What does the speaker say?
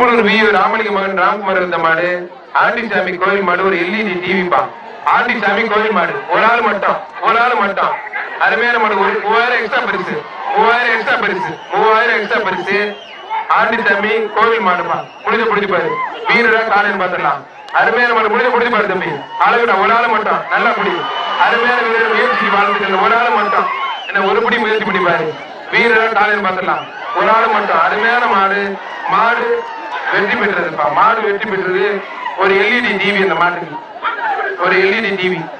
Sulur we Ramalinga மகன் ராம்குமார் இருந்த மாடு ஆண்டிசாமி கோயில் மாடு ஒரு எல்இடி டிவிப்பா ஆண்டிசாமி கோயில் மாடு ஒரு ஆள் மட்டும் ஒரு ஆள் மட்டும் அருமையான மாடு ஒரு மூவாயிரம் எக்ஸ்ட்ரா பரிசு மூவாயிரம் எக்ஸ்ட்ரா பரிசு மூவாயிரம் எக்ஸ்ட்ரா பரிசு ஆண்டிசாமி கோவில் மாடுப்பா முடிஞ்ச பிடிச்சு பாரு வீரரா காலையில் பார்த்துடலாம் அருமையான மாடு முடிஞ்ச பிடிச்சு பாரு தம்பி அளவுடா ஒரு ஆள் மட்டும் நல்லா முடி அருமையான வீரர் முயற்சி வாழ்ந்துட்டு ஒரு ஆள் மட்டும் என்ன ஒரு படி முயற்சி பண்ணி பாரு வீரரா காலையில் பார்த்துடலாம் ஒரு ஆள் மட்டும் அருமையான மாடு மாடு வெற்றி பெற்றதுப்பா மாடு வெற்றி பெற்றது ஒரு எல்இடி டிவி அந்த மாட்டுக்கு ஒரு எல்இடி டிவி